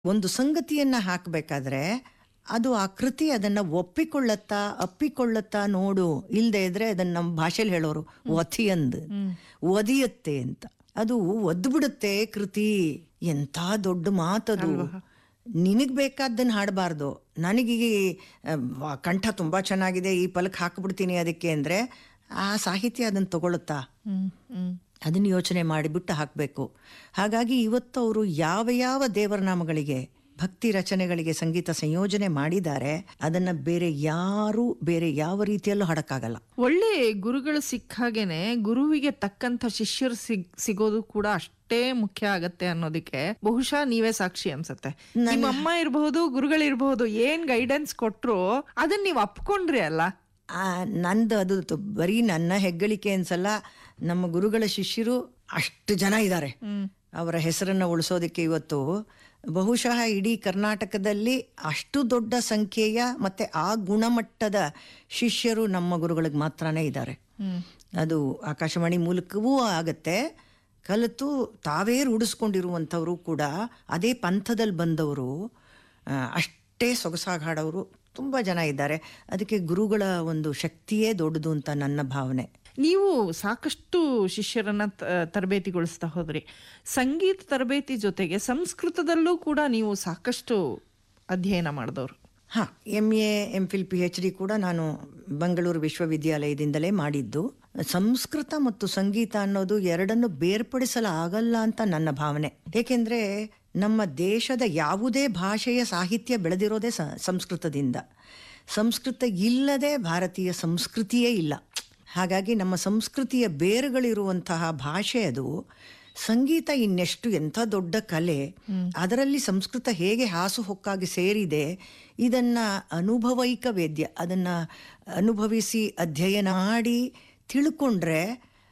ಒಂದು ಸಂಗತಿಯನ್ನ ಹಾಕಬೇಕಾದ್ರೆ ಅದು ಆ ಕೃತಿ ಅದನ್ನ ಒಪ್ಪಿಕೊಳ್ಳತ್ತಾ ಅಪ್ಪಿಕೊಳ್ಳತ್ತಾ ನೋಡು ಇಲ್ದೇ ಇದ್ರೆ ಅದನ್ನ ನಮ್ಮ ಭಾಷೆಲಿ ಹೇಳೋರು ಒಥಿಯಂದ್ ಒದಿಯತ್ತೆ ಅಂತ ಅದು ಒದ್ಬಿಡುತ್ತೆ ಕೃತಿ ಎಂಥ ದೊಡ್ಡ ಮಾತದು ನಿನಗ್ ಬೇಕಾದ್ದನ್ನ ಹಾಡಬಾರ್ದು ನನಗೆ ಕಂಠ ತುಂಬಾ ಚೆನ್ನಾಗಿದೆ ಈ ಪಲಕ್ ಹಾಕ್ಬಿಡ್ತೀನಿ ಅದಕ್ಕೆ ಅಂದ್ರೆ ಆ ಸಾಹಿತ್ಯ ಅದನ್ನ ತಗೊಳುತ್ತಾ ಹ್ಮ್ ಹ್ಮ್ ಅದನ್ನು ಯೋಚನೆ ಮಾಡಿಬಿಟ್ಟು ಹಾಕಬೇಕು ಹಾಗಾಗಿ ಇವತ್ತು ಅವರು ಯಾವ ಯಾವ ದೇವರ ನಾಮಗಳಿಗೆ ಭಕ್ತಿ ರಚನೆಗಳಿಗೆ ಸಂಗೀತ ಸಂಯೋಜನೆ ಮಾಡಿದ್ದಾರೆ ಅದನ್ನ ಬೇರೆ ಯಾರು ಬೇರೆ ಯಾವ ರೀತಿಯಲ್ಲೂ ಹಾಡಕ್ಕಾಗಲ್ಲ ಒಳ್ಳೆ ಗುರುಗಳು ಸಿಕ್ಕಾಗೇನೆ ಗುರುವಿಗೆ ತಕ್ಕಂತ ಶಿಷ್ಯರು ಸಿಗ್ ಸಿಗೋದು ಕೂಡ ಅಷ್ಟೇ ಮುಖ್ಯ ಆಗತ್ತೆ ಅನ್ನೋದಕ್ಕೆ ಬಹುಶಃ ನೀವೇ ಸಾಕ್ಷಿ ಅನ್ಸತ್ತೆ ನಿಮ್ಮ ಅಮ್ಮ ಇರಬಹುದು ಗುರುಗಳಿರ್ಬಹುದು ಏನ್ ಗೈಡೆನ್ಸ್ ಕೊಟ್ರು ಅದನ್ನ ನೀವ್ ಅಪ್ಕೊಂಡ್ರಿ ಅಲ್ಲ ಆ, ನಂದು ಅದು ತು- ಬರೀ ನನ್ನ ಹೆಗ್ಗಳಿಕೆ ಅನ್ಸಲ್ಲ ನಮ್ಮ ಗುರುಗಳ ಶಿಷ್ಯರು ಅಷ್ಟು ಜನ ಇದ್ದಾರೆ ಅವರ ಹೆಸರನ್ನ ಉಳಿಸೋದಕ್ಕೆ ಇವತ್ತು ಬಹುಶಃ ಇಡೀ ಕರ್ನಾಟಕದಲ್ಲಿ ಅಷ್ಟು ದೊಡ್ಡ ಸಂಖ್ಯೆಯ ಮತ್ತೆ ಆ ಗುಣಮಟ್ಟದ ಶಿಷ್ಯರು ನಮ್ಮ ಗುರುಗಳಿಗೆ ಮಾತ್ರನೇ ಇದ್ದಾರೆ ಅದು ಆಕಾಶವಾಣಿ ಮೂಲಕವೂ ಆಗತ್ತೆ ಕಲಿತು ತಾವೇ ರೂಢಿಸ್ಕೊಂಡಿರುವಂಥವರು ಕೂಡ ಅದೇ ಪಂಥದಲ್ಲಿ ಬಂದವರು ಆ, ಅಷ್ಟೇ ಸೊಗಸಾಗಿ ಹಾಡೋರು ತುಂಬ ಜನ ಇದ್ದಾರೆ ಅದಕ್ಕೆ ಗುರುಗಳ ಒಂದು ಶಕ್ತಿಯೇ ದೊಡ್ಡದು ಅಂತ ನನ್ನ ಭಾವನೆ ನೀವು ಸಾಕಷ್ಟು ಶಿಷ್ಯರನ್ನ ತ- ತರಬೇತಿಗೊಳಿಸ್ತಾ ಹೋದ್ರಿ ಸಂಗೀತ ತರಬೇತಿ ಜೊತೆಗೆ ಸಂಸ್ಕೃತದಲ್ಲೂ ಕೂಡ ನೀವು ಸಾಕಷ್ಟು ಅಧ್ಯಯನ ಮಾಡಿದವರು ಹಾಂ M A M phil P H D ಕೂಡ ನಾನು ಬೆಂಗಳೂರು ವಿಶ್ವವಿದ್ಯಾಲಯದಿಂದಲೇ ಮಾಡಿದ್ದು ಸಂಸ್ಕೃತ ಮತ್ತು ಸಂಗೀತ ಅನ್ನೋದು ಎರಡನ್ನು ಬೇರ್ಪಡಿಸಲಾಗಲ್ಲ ಅಂತ ನನ್ನ ಭಾವನೆ ಏಕೆಂದರೆ ನಮ್ಮ ದೇಶದ ಯಾವುದೇ ಭಾಷೆಯ ಸಾಹಿತ್ಯ ಬೆಳೆದಿರೋದೇ ಸ- ಸಂಸ್ಕೃತದಿಂದ ಸಂಸ್ಕೃತ ಇಲ್ಲದೆ ಭಾರತೀಯ ಸಂಸ್ಕೃತಿಯೇ ಇಲ್ಲ ಹಾಗಾಗಿ ನಮ್ಮ ಸಂಸ್ಕೃತಿಯ ಬೇರುಗಳಿರುವಂತಹ ಭಾಷೆ ಅದು ಸಂಗೀತ ಇನ್ನೆಷ್ಟು ಎಂಥ ದೊಡ್ಡ ಕಲೆ ಅದರಲ್ಲಿ ಸಂಸ್ಕೃತ ಹೇಗೆ ಹಾಸುಹೊಕ್ಕಾಗಿ ಸೇರಿದೆ ಇದನ್ನ ಅನುಭವೈಕ ವೇದ್ಯ ಅದನ್ನ ಅನುಭವಿಸಿ ಅಧ್ಯಯನ ಮಾಡಿ ತಿಳ್ಕೊಂಡ್ರೆ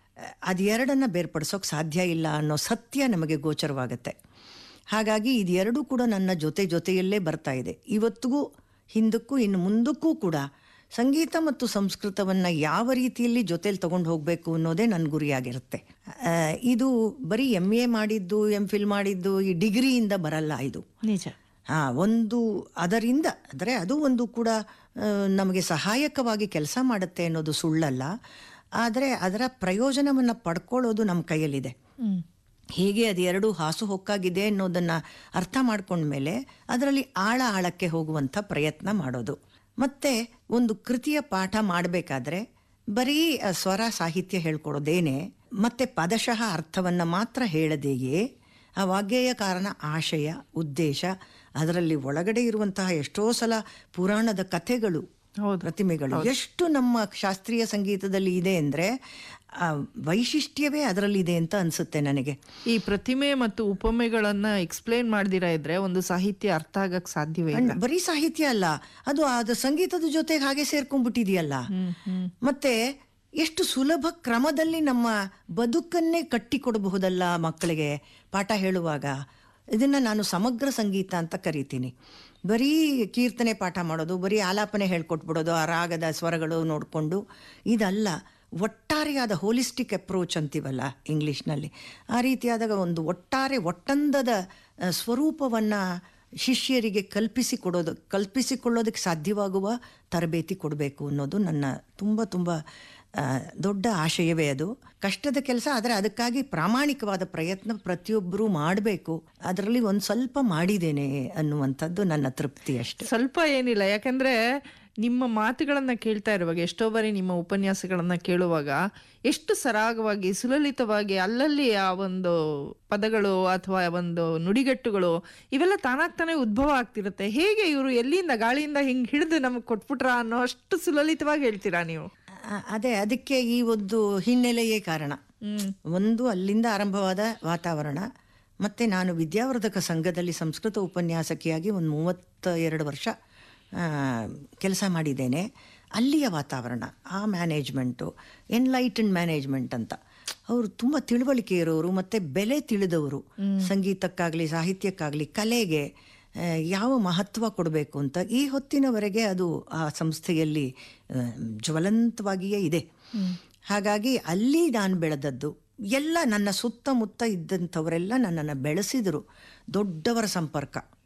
ಅದೆರಡನ್ನ ಬೇರ್ಪಡಿಸೋಕೆ ಸಾಧ್ಯ ಇಲ್ಲ ಅನ್ನೋ ಸತ್ಯ ನಮಗೆ ಗೋಚರವಾಗತ್ತೆ ಹಾಗಾಗಿ ಇದೆರಡೂ ಕೂಡ ನನ್ನ ಜೊತೆ ಜೊತೆಯಲ್ಲೇ ಬರ್ತಾ ಇದೆ ಇವತ್ತಿಗೂ ಹಿಂದಕ್ಕೂ ಇನ್ನು ಮುಂದಕ್ಕೂ ಕೂಡ ಸಂಗೀತ ಮತ್ತು ಸಂಸ್ಕೃತವನ್ನು ಯಾವ ರೀತಿಯಲ್ಲಿ ಜೊತೆಲಿ ತಗೊಂಡು ಹೋಗಬೇಕು ಅನ್ನೋದೇ ನನ್ನ ಗುರಿಯಾಗಿರುತ್ತೆ ಆ, ಇದು ಬರೀ ಎಮ್ ಎ ಮಾಡಿದ್ದು ಎಮ್ ಫಿಲ್ ಮಾಡಿದ್ದು ಈ ಡಿಗ್ರಿಯಿಂದ ಬರಲ್ಲ ಇದು ನಿಜ ಹಾ ಒಂದು ಅದರಿಂದ ಅಂದರೆ ಅದು ಒಂದು ಕೂಡ ಆ, ನಮಗೆ ಸಹಾಯಕವಾಗಿ ಕೆಲಸ ಮಾಡುತ್ತೆ ಅನ್ನೋದು ಸುಳ್ಳಲ್ಲ ಆದರೆ ಅದರ ಪ್ರಯೋಜನವನ್ನು ಪಡ್ಕೊಳ್ಳೋದು ನಮ್ಮ ಕೈಯಲ್ಲಿದೆ ಹ್ಮ್ ಹೇಗೆ ಅದು ಎರಡು ಹಾಸುಹೊಕ್ಕಾಗಿದೆ ಅನ್ನೋದನ್ನ ಅರ್ಥ ಮಾಡ್ಕೊಂಡ್ಮೇಲೆ ಅದರಲ್ಲಿ ಆಳ ಆಳಕ್ಕೆ ಹೋಗುವಂಥ ಪ್ರಯತ್ನ ಮಾಡೋದು ಮತ್ತೆ ಒಂದು ಕೃತಿಯ ಪಾಠ ಮಾಡಬೇಕಾದ್ರೆ ಬರೀ ಆ, ಸ್ವರ ಸಾಹಿತ್ಯ ಹೇಳ್ಕೊಡೋದೇನೆ ಮತ್ತೆ ಪದಶಃ ಅರ್ಥವನ್ನ ಮಾತ್ರ ಹೇಳದೆಯೇ ಆ ವಾಗ್ಗೇಯ ಕಾರಣ ಆಶಯ ಉದ್ದೇಶ ಅದರಲ್ಲಿ ಒಳಗಡೆ ಇರುವಂತಹ ಎಷ್ಟೋ ಸಲ ಪುರಾಣದ ಕಥೆಗಳು ಹೌದು ಪ್ರತಿಮೆಗಳು ಎಷ್ಟು ನಮ್ಮ ಶಾಸ್ತ್ರೀಯ ಸಂಗೀತದಲ್ಲಿ ಇದೆ ಅಂದ್ರೆ ಆ ವೈಶಿಷ್ಟ್ಯವೇ ಅದರಲ್ಲಿದೆ ಅಂತ ಅನ್ಸುತ್ತೆ ನನಗೆ ಈ ಪ್ರತಿಮೆ ಮತ್ತು ಉಪಮೆಗಳನ್ನ ಎಕ್ಸ್ಪ್ಲೇನ್ ಮಾಡ್ದಿರಾ ಇದ್ರೆ ಒಂದು ಸಾಹಿತ್ಯ ಅರ್ಥ ಆಗಕ್ ಸಾಧ್ಯವೇ ಇಲ್ಲ ಅಣ್ಣ, ಬರೀ ಸಾಹಿತ್ಯ ಅಲ್ಲ ಅದು ಅದು ಸಂಗೀತದ ಜೊತೆಗೆ ಹಾಗೆ ಸೇರ್ಕೊಂಡ್ಬಿಟ್ಟಿದೆಯಲ್ಲ ಮತ್ತೆ ಎಷ್ಟು ಸುಲಭ ಕ್ರಮದಲ್ಲಿ ನಮ್ಮ ಬದುಕನ್ನೇ ಕಟ್ಟಿಕೊಡಬಹುದಲ್ಲ ಮಕ್ಕಳಿಗೆ ಪಾಠ ಹೇಳುವಾಗ ಇದನ್ನ ನಾನು ಸಮಗ್ರ ಸಂಗೀತ ಅಂತ ಕರಿತೀನಿ ಬರೀ ಕೀರ್ತನೆ ಪಾಠ ಮಾಡೋದು ಬರೀ ಆಲಾಪನೆ ಹೇಳ್ಕೊಟ್ಬಿಡೋದು ಆ ರಾಗದ ಸ್ವರಗಳು ನೋಡಿಕೊಂಡು ಇದಲ್ಲ ಒಟ್ಟಾರೆಯಾದ ಹೋಲಿಸ್ಟಿಕ್ ಅಪ್ರೋಚ್ ಅಂತೀವಲ್ಲ ಇಂಗ್ಲೀಷ್ನಲ್ಲಿ ಆ ರೀತಿಯಾದಾಗ ಒಂದು ಒಟ್ಟಾರೆ ಒಟ್ಟಂದದ ಆ, ಸ್ವರೂಪವನ್ನ ಶಿಷ್ಯರಿಗೆ ಕಲ್ಪಿಸಿಕೊಡೋದು ಕಲ್ಪಿಸಿಕೊಳ್ಳೋದಕ್ಕೆ ಸಾಧ್ಯವಾಗುವ ತರಬೇತಿ ಕೊಡಬೇಕು ಅನ್ನೋದು ನನ್ನ ತುಂಬ ತುಂಬ ಆ, ದೊಡ್ಡ ಆಶಯವೇ ಅದು ಕಷ್ಟದ ಕೆಲಸ ಆದರೆ ಅದಕ್ಕಾಗಿ ಪ್ರಾಮಾಣಿಕವಾದ ಪ್ರಯತ್ನ ಪ್ರತಿಯೊಬ್ಬರೂ ಮಾಡಬೇಕು ಅದರಲ್ಲಿ ಒಂದು ಸ್ವಲ್ಪ ಮಾಡಿದ್ದೇನೆ ಅನ್ನುವಂಥದ್ದು ನನ್ನ ತೃಪ್ತಿ ಅಷ್ಟೆ ಸ್ವಲ್ಪ ಏನಿಲ್ಲ ಯಾಕಂದ್ರೆ ನಿಮ್ಮ ಮಾತುಗಳನ್ನ ಕೇಳ್ತಾ ಇರುವಾಗ ಎಷ್ಟೋ ಬಾರಿ ನಿಮ್ಮ ಉಪನ್ಯಾಸಗಳನ್ನ ಕೇಳುವಾಗ ಎಷ್ಟು ಸರಾಗವಾಗಿ ಸುಲಲಿತವಾಗಿ ಅಲ್ಲಲ್ಲಿ ಆ ಒಂದು ಪದಗಳು ಅಥವಾ ಒಂದು ನುಡಿಗಟ್ಟುಗಳು ಇವೆಲ್ಲ ತಾನಾಗ್ತಾನೆ ಉದ್ಭವ ಆಗ್ತಿರುತ್ತೆ ಹೇಗೆ ಇವರು ಎಲ್ಲಿಂದ ಗಾಳಿಯಿಂದ ಹಿಂಗ್ ಹಿಡಿದು ನಮಗೆ ಕೊಟ್ಬಿಟ್ರಾ ಅನ್ನೋ ಅಷ್ಟು ಸುಲಲಿತವಾಗಿ ಹೇಳ್ತೀರಾ ನೀವು ಆ- ಅದೇ ಅದಕ್ಕೆ ಈ ಒಂದು ಹಿನ್ನೆಲೆಯೇ ಕಾರಣ ಒಂದು ಅಲ್ಲಿಂದ ಆರಂಭವಾದ ವಾತಾವರಣ ಮತ್ತೆ ನಾನು ವಿದ್ಯಾವರ್ಧಕ ಸಂಘದಲ್ಲಿ ಸಂಸ್ಕೃತ ಉಪನ್ಯಾಸಕಿಯಾಗಿ ಒಂದು ಮೂವತ್ತ ಎರಡು ವರ್ಷ ಕೆಲಸ ಮಾಡಿದ್ದೇನೆ ಅಲ್ಲಿಯ ವಾತಾವರಣ ಆ ಮ್ಯಾನೇಜ್ಮೆಂಟು ಎನ್ಲೈಟನ್ ಮ್ಯಾನೇಜ್ಮೆಂಟ್ ಅಂತ ಅವರು ತುಂಬ ತಿಳುವಳಿಕೆ ಇರೋರು ಮತ್ತು ಬೆಲೆ ತಿಳಿದವರು ಸಂಗೀತಕ್ಕಾಗಲಿ ಸಾಹಿತ್ಯಕ್ಕಾಗಲಿ ಕಲೆಗೆ ಆ, ಯಾವ ಮಹತ್ವ ಕೊಡಬೇಕು ಅಂತ ಈ ಹೊತ್ತಿನವರೆಗೆ ಅದು ಆ ಸಂಸ್ಥೆಯಲ್ಲಿ ಆ, ಜ್ವಲಂತವಾಗಿಯೇ ಇದೆ ಹಾಗಾಗಿ ಅಲ್ಲಿ ನಾನು ಬೆಳೆದದ್ದು ಎಲ್ಲ ನನ್ನ ಸುತ್ತಮುತ್ತ ಇದ್ದಂಥವರೆಲ್ಲ ನನ್ನನ್ನು ಬೆಳೆಸಿದರು ದೊಡ್ಡವರ ಸಂಪರ್ಕ